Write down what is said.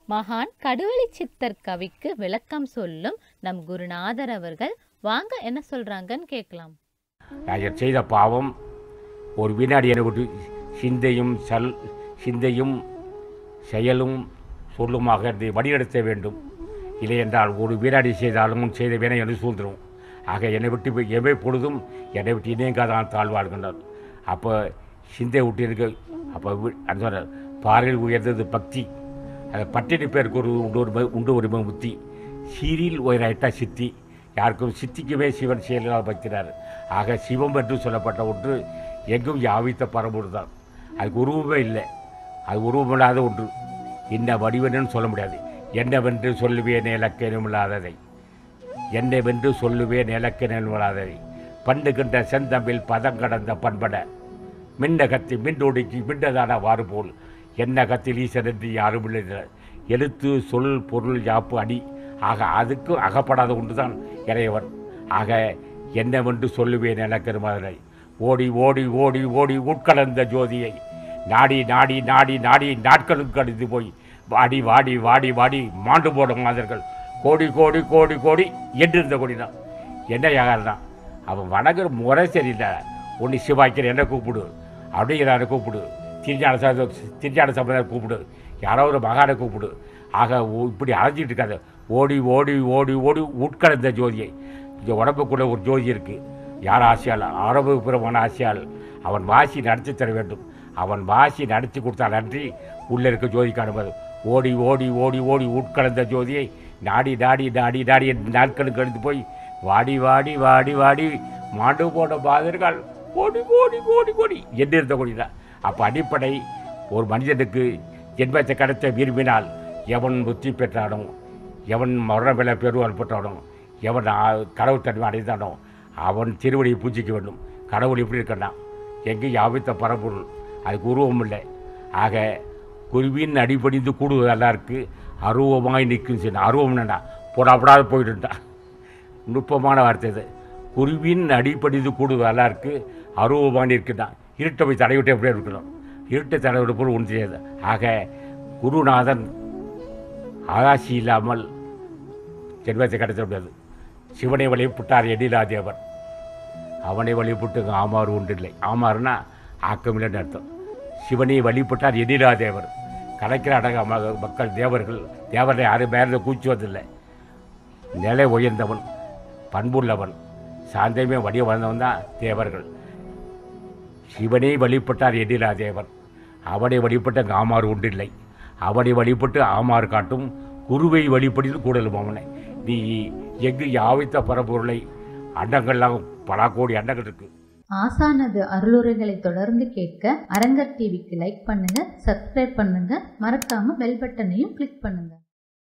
மகான் கடுவெளி சித்தர் கவிக்கு விளக்கம் சொல்லும் நம் குருநாதர் அவர்கள் வாங்க என்ன சொல்றாங்கன்னு கேட்கலாம் நான் செய்த பாவம் ஒரு வினாடி என்னை விட்டு சிந்தையும் சல் சிந்தையும் செயலும் சொல்லுமாக இதை வழிநடத்த வேண்டும் இல்லை என்றால் ஒரு வினாடி செய்தாலும் செய்த வினை என்று சூழ்ந்துடும் ஆக என்னை விட்டு போய் எவை பொழுதும் என்னை விட்டு இணையங்காதான் தாழ்வாழ்கின்றார் அப்போ சிந்தை விட்டு இருக்க அப்போ வி- அந்த சொன்ன பாறையில் உயர்ந்தது பக்தி அது பட்டினி பேருக்கு ஒரு உண்டு ஒரு ம- உண்டு ஒரு முத்தி சீரில் உயராயிட்டா சித்தி யாருக்கும் சித்திக்குமே சிவன் செயலால் பக்தினார் ஆக சிவம் என்று சொல்லப்பட்ட ஒன்று எங்கும் யாவித்த பரம்பொருள் தான் அதுக்கு உருவமே இல்லை அது உருவமில்லாத ஒன்று என்ன வடிவன்னு சொல்ல முடியாது என்னவென்று சொல்லுவேன் இலக்கணமில்லாததை என்னவென்று சொல்லுவேன் இலக்கணமில்லாததை பண்ணுகின்ற செந்தமிழ் பதம் கடந்த பண்பட மின்ன கத்தி மின்னொடுக்கி மின்னதான வாறு போல் என்ன கத்தில் ஈசன் என்று யாரும் இல்லை எழுத்து சொல் பொருள் யாப்பு அடி ஆக அதுக்கும் அகப்படாத ஒன்றுதான் இறைவன் ஆக என்னவென்று சொல்லுவேன் இலக்கணமாதனை ஓடி ஓடி ஓடி ஓடி உட்கலந்த ஜோதியை நாடி நாடி நாடி நாடி நாட்களும் கடிந்து போய் வாடி வாடி வாடி வாடி மாண்டு போடும் மாதர்கள் கோடி கோடி கோடி கோடி என்றிருந்த கொடிதான் என்ன யாருன்னா அவன் வணங்குற முறை சரியில்லை ஒன்று சிவாய்க்கிற என்ன கூப்பிடு அப்படிங்கிறான கூப்பிடு திருஞான ச திருஞான சம்பந்தம் கூப்பிடு யாரோ ஒரு மகானை கூப்பிடு ஆக ஓ- இப்படி அலைஞ்சிட்டு இருக்காது ஓடி ஓடி ஓடி ஓடி உட்கலந்த ஜோதியை இந்த உடம்புக்குள்ள ஒரு ஜோதி இருக்குது யார் ஆசையால் அரபு புறமான ஆசையால் அவன் வாசி நடத்தி தர வேண்டும் அவன் வாசி நடத்தி கொடுத்தால் நன்றி உள்ளே இருக்க ஜோதி காணுவது ஓடி ஓடி ஓடி ஓடி உட்கலந்த ஜோதியை நாடி நாடி நாடி நாடி என்று நாட்களுக்கு கழிந்து போய் வாடி வாடி வாடி வாடி மாண்டு போன பாதர்கள் கோடி கோடி கோடி கோடி என்று இருந்த கோடி தான் அப்போ அடிப்படை ஒரு மனிதனுக்கு ஜென்மத்தை கடத்த விரும்பினால் எவன் புத்தி பெற்றானோ எவன் மரணவில பெருவாள் பெற்றானோ எவன் ஆ- கடவுள் தன்மை அடைந்தானோ அவன் திருவடியை பூஜிக்க வேண்டும் கடவுள் எப்படி இருக்கன்னா எங்கே யாவித்த பரம்பொருள் அதுக்கு உருவம் இல்லை ஆக குருவின் அடிபடிந்து கூடுவதெல்லாம் இருக்கு அருவமாய் நிற்கும் சின்ன அருவம் என்னடா போடாப்படாத போயிட்டுட்டா நுட்பமான வார்த்தை இது குருவின் அடிப்படிந்து கூடுவதெல்லாம் இருக்கு அருவமாக நிற்குதான் இருட்டை போய் தடைவிட்டு எப்படியே இருக்கணும் இருட்டை தடைவிட்டு போல் ஒன்று செய்யாது ஆக குருநாதன் ஆகாசி இல்லாமல் ஜென்மத்தை கடத்த முடியாது சிவனை வழிபட்டார் எடிலா தேவர் அவனை வழிபட்டு ஆமாறு ஒன்றில்லை ஆமாறுனா ஆக்கமில்லைன்னு அர்த்தம் சிவனை வழிபட்டார் எடிலா தேவர் கலைக்கிற அடங்க ம- மக்கள் தேவர்கள் தேவரை யாரும் மேலே கூச்சுவதில்லை நிலை உயர்ந்தவன் பண்புள்ளவன் சாந்தமே வடிவ வந்தவன் தான் தேவர்கள் சிவனை வழிபட்டார் எடிலா தேவர் அவனை வழிபட்ட ஆமாறு ஒன்றில்லை அவனை வழிபட்டு ஆமாறு காட்டும் குருவை வழிபடித்து கூடலும் அவனை நீ எங்கு யாவித்த பரம்பொருளை அண்டங்கள்லாம் பல கோடி அண்டங்கள் இருக்கு ஆசானது அருளுரைகளை தொடர்ந்து கேட்க அரங்கர் டிவிக்கு லைக் பண்ணுங்க சப்ஸ்கிரைப் பண்ணுங்க மறக்காம பெல் பட்டனையும் கிளிக் பண்ணுங்க